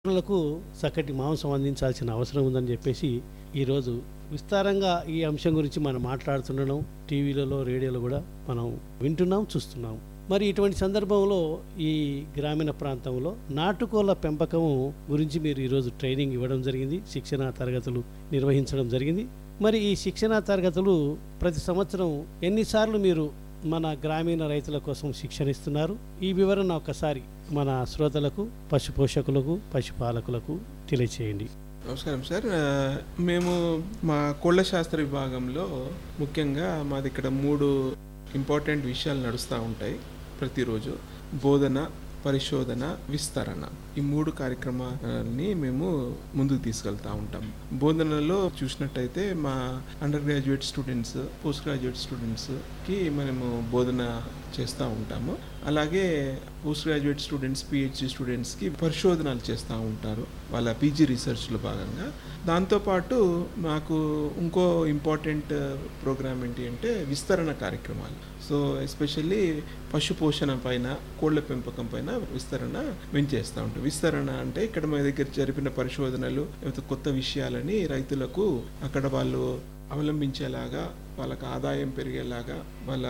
లకు చక్కటి మాంసం అందించాల్సిన అవసరం ఉందని చెప్పేసి ఈరోజు విస్తారంగా ఈ అంశం గురించి మనం మాట్లాడుతుండడం టీవీలలో రేడియోలో కూడా మనం వింటున్నాం చూస్తున్నాం మరి ఇటువంటి సందర్భంలో ఈ గ్రామీణ ప్రాంతంలో నాటుకోళ్ల పెంపకం గురించి మీరు ఈరోజు ట్రైనింగ్ ఇవ్వడం జరిగింది శిక్షణ తరగతులు నిర్వహించడం జరిగింది మరి ఈ శిక్షణ తరగతులు ప్రతి సంవత్సరం ఎన్నిసార్లు మీరు మన గ్రామీణ రైతుల కోసం శిక్షణ ఇస్తున్నారు ఈ వివరణ ఒకసారి మన శ్రోతలకు పశు పోషకులకు పశుపాలకులకు తెలియచేయండి నమస్కారం సార్ ఆ, మేము మా కోళ్ళ శాస్త్ర విభాగంలో ముఖ్యంగా మాది ఇక్కడ మూడు ఇంపార్టెంట్ విషయాలు నడుస్తూ ఉంటాయి ప్రతిరోజు బోధన పరిశోధన విస్తరణ ఈ మూడు కార్యక్రమాలని మేము ముందుకు తీసుకెళ్తా ఉంటాం బోధనలో చూసినట్టయితే మా under graduate students post graduate స్టూడెంట్స్కి మనము బోధన చేస్తూ ఉంటాము అలాగే పోస్ట్ గ్రాడ్యుయేట్ స్టూడెంట్స్ పిహెచ్డి స్టూడెంట్స్కి పరిశోధనలు చేస్తూ ఉంటారు వాళ్ళ పీజీ రీసెర్చ్లో భాగంగా దాంతోపాటు మాకు ఇంకో ఇంపార్టెంట్ ప్రోగ్రామ్ ఏంటి అంటే విస్తరణ కార్యక్రమాలు సో ఎస్పెషల్లీ పశు పోషణ పైన కోళ్ళ పెంపకం పైన విస్తరణ మేము చేస్తూ ఉంటాం విస్తరణ అంటే ఇక్కడ మా దగ్గర జరిపిన పరిశోధనలు లేకపోతే కొత్త విషయాలని రైతులకు అక్కడ వాళ్ళు అవలంబించేలాగా వాళ్ళకి ఆదాయం పెరిగేలాగా వాళ్ళ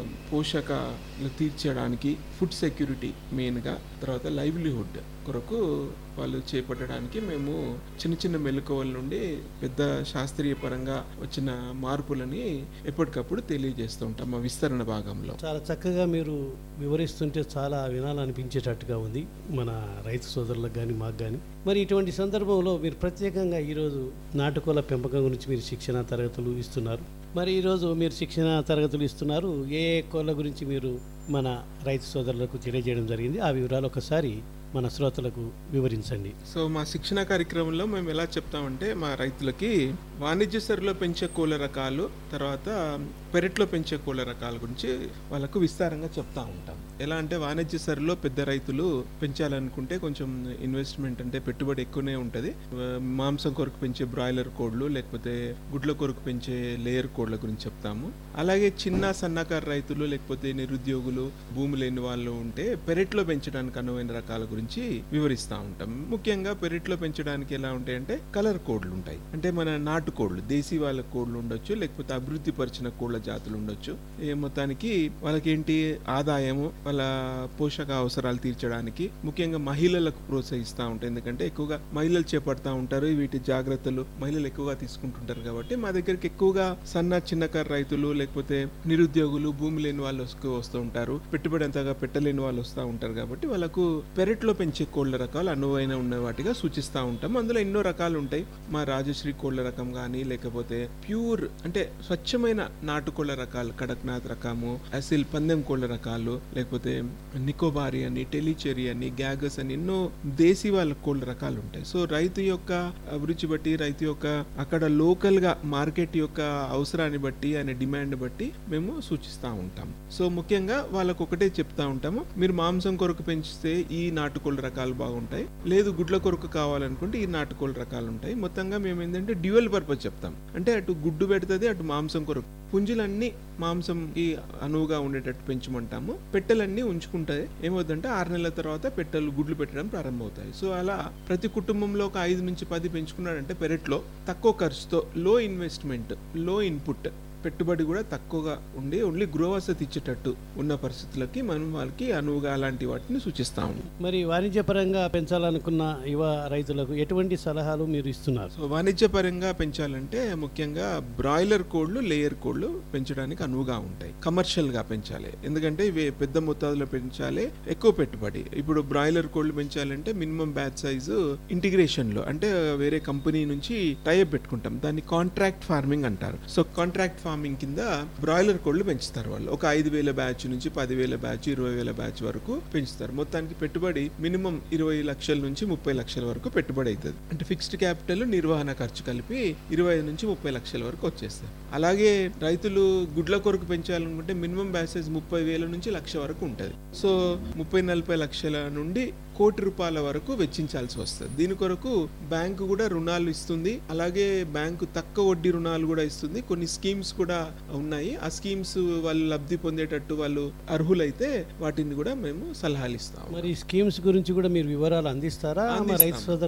పోషకాలు తీర్చడానికి ఫుడ్ సెక్యూరిటీ మెయిన్గా తర్వాత లైవ్లీహుడ్ కొరకు వాళ్ళు చేపట్టడానికి మేము చిన్న చిన్న మెలకువల నుండి పెద్ద శాస్త్రీయ పరంగా వచ్చిన మార్పులని ఎప్పటికప్పుడు తెలియజేస్తూ ఉంటాం మా విస్తరణ భాగంలో చాలా చక్కగా మీరు వివరిస్తుంటే చాలా వినాలనిపించేటట్టుగా ఉంది మన రైతు సోదరులకు కానీ మాకు కానీ మరి ఇటువంటి సందర్భంలో మీరు ప్రత్యేకంగా ఈరోజు నాటుకోళ్ల పెంపకం గురించి మీరు శిక్షణ తరగతులు ఇస్తున్నారు మరి ఈరోజు మీరు శిక్షణ తరగతులు ఇస్తున్నారు ఏ ఏ కోళ్ళ గురించి మీరు మన రైతు సోదరులకు తెలియజేయడం జరిగింది ఆ వివరాలు ఒకసారి మన శ్రోతలకు వివరించండి సో మా శిక్షణ కార్యక్రమంలో మేము ఎలా చెప్తామంటే మా రైతులకి వాణిజ్య సరిలో పెంచే కోళ్ళ రకాలు తర్వాత పెరట్లో పెంచే కోళ్ళ రకాల గురించి వాళ్ళకు విస్తారంగా చెప్తా ఉంటాం ఎలా అంటే వాణిజ్య సరిలో పెద్ద రైతులు పెంచాలనుకుంటే కొంచెం ఇన్వెస్ట్మెంట్ అంటే పెట్టుబడి ఎక్కువనే ఉంటుంది మాంసం కొరకు పెంచే బ్రాయిలర్ కోళ్ళు లేకపోతే గుడ్ల కొరకు పెంచే లేయర్ కోళ్ళ గురించి చెప్తాము అలాగే చిన్న సన్నకారు రైతులు లేకపోతే నిరుద్యోగులు భూమి లేని వాళ్ళు ఉంటే పెరట్లో పెంచడానికి అనువైన రకాల గురించి వివరిస్తూ ఉంటాం ముఖ్యంగా పెరట్లో పెంచడానికి ఎలా ఉంటాయంటే కలర్ కోడ్లు ఉంటాయి అంటే మన నాటు కోళ్ళు దేశీ వాళ్ళ కోళ్ళు ఉండొచ్చు లేకపోతే అభివృద్ధి పరిచిన కోళ్ళ జాతులు ఉండొచ్చు ఏ మొత్తానికి వాళ్ళకి ఏంటి ఆదాయము వాళ్ళ పోషక అవసరాలు తీర్చడానికి ముఖ్యంగా మహిళలకు ప్రోత్సహిస్తూ ఉంటాయి ఎందుకంటే ఎక్కువగా మహిళలు చేపడతా ఉంటారు వీటి జాగ్రత్తలు మహిళలు ఎక్కువగా తీసుకుంటుంటారు కాబట్టి మా దగ్గరికి ఎక్కువగా సన్న చిన్నకారు రైతులు లేకపోతే నిరుద్యోగులు భూమి లేని వాళ్ళు వస్తూ వస్తూ ఉంటారు పెట్టుబడి అంతగా పెట్టలేని వాళ్ళు వస్తూ ఉంటారు కాబట్టి వాళ్ళకు పెరట్లో పెంచే కోళ్ళ రకాలు అనువైన ఉన్న వాటిగా సూచిస్తూ ఉంటాం అందులో ఎన్నో రకాలు ఉంటాయి మా రాజశ్రీ కోళ్ళ రకం కానీ లేకపోతే ప్యూర్ అంటే స్వచ్ఛమైన నాటుకోళ్ళ రకాలు కడక్నాథ్ రకము అసిల్ పందెం కోళ్ళ రకాలు లేకపోతే నికోబారి అని టెలిచెరీ అని గ్యాగస్ అని ఎన్నో దేశీ వాళ్ళ కోళ్ళ రకాలు ఉంటాయి సో రైతు యొక్క అభిరుచి బట్టి రైతు యొక్క అక్కడ లోకల్ గా మార్కెట్ యొక్క అవసరాన్ని బట్టి ఆయన డిమాండ్ బట్టి మేము సూచిస్తూ ఉంటాం సో ముఖ్యంగా వాళ్ళకు ఒకటే చెప్తా ఉంటాము మీరు మాంసం కొరకు పెంచితే ఈ నాటుకోళ్ళ రకాలు బాగుంటాయి లేదు గుడ్ల కొరకు కావాలనుకుంటే ఈ నాటుకోళ్ళ రకాలు ఉంటాయి మొత్తంగా మేము ఏంటంటే డ్యూయల్ పర్పస్ చెప్తాం అంటే అటు గుడ్డు పెడుతుంది అటు మాంసం కొరకు పుంజులన్నీ మాంసంకి అనువుగా ఉండేటట్టు పెంచమంటాము పెట్టెలన్నీ ఉంచుకుంటాయి ఏమవుతుందంటే ఆరు నెలల తర్వాత పెట్టెలు గుడ్లు పెట్టడం ప్రారంభమవుతాయి సో అలా ప్రతి కుటుంబంలో ఒక ఐదు నుంచి పది పెంచుకున్నాడంటే పెరట్లో తక్కువ ఖర్చుతో లో ఇన్వెస్ట్మెంట్ లో ఇన్పుట్ పెట్టుబడి కూడా తక్కువగా ఉండి ఓన్లీ గృహవసతి ఇచ్చేటట్టు ఉన్న పరిస్థితులకి మనం వాళ్ళకి అనువుగా అలాంటి వాటిని సూచిస్తాము మరి వాణిజ్యపరంగా పెంచాలనుకున్న యువ రైతులకు ఎటువంటి సలహాలు మీరు ఇస్తున్నారు సో వాణిజ్యపరంగా పెంచాలంటే ముఖ్యంగా బ్రాయిలర్ కోళ్ళు లేయర్ కోళ్ళు పెంచడానికి అనువుగా ఉంటాయి కమర్షియల్ గా పెంచాలి ఎందుకంటే ఇవి పెద్ద మొత్తాదులో పెంచాలి ఎక్కువ పెట్టుబడి ఇప్పుడు బ్రాయిలర్ కోళ్ళు పెంచాలంటే మినిమం బ్యాచ్ సైజు ఇంటిగ్రేషన్ లో అంటే వేరే కంపెనీ నుంచి టైప్ పెట్టుకుంటాం దాన్ని కాంట్రాక్ట్ ఫార్మింగ్ అంటారు సో కాంట్రాక్ట్ ఫార్మింగ్ కింద బ్రాయిలర్ కోళ్ళు పెంచుతారు వాళ్ళు ఒక ఐదు వేల బ్యాచ్ నుంచి పదివేల బ్యాచ్ ఇరవై వేల బ్యాచ్ వరకు పెంచుతారు మొత్తానికి పెట్టుబడి మినిమం ఇరవై లక్షల నుంచి ముప్పై లక్షల వరకు పెట్టుబడి అవుతుంది అంటే ఫిక్స్డ్ క్యాపిటల్ నిర్వహణ ఖర్చు కలిపి ఇరవై ఐదు నుంచి ముప్పై లక్షల వరకు వచ్చేస్తాయి అలాగే రైతులు గుడ్ల కొరకు పెంచాలనుకుంటే మినిమం బ్యాచెస్ ముప్పై వేల నుంచి లక్ష వరకు ఉంటుంది సో ముప్పై నలభై లక్షల నుండి కోటి రూపాయల వరకు వెచ్చించాల్సి వస్తుంది దీని కొరకు బ్యాంకు కూడా రుణాలు ఇస్తుంది అలాగే బ్యాంకు తక్కువ వడ్డీ రుణాలు కూడా ఇస్తుంది కొన్ని స్కీమ్స్ కూడా ఉన్నాయి ఆ స్కీమ్స్ వాళ్ళు లబ్ధి పొందేటట్టు వాళ్ళు అర్హులైతే వాటిని కూడా మేము సలహాలు ఇస్తాం మరి స్కీమ్స్ గురించి కూడా మీరు వివరాలు అందిస్తారా మా రైతు అందిస్తాం. సోదరు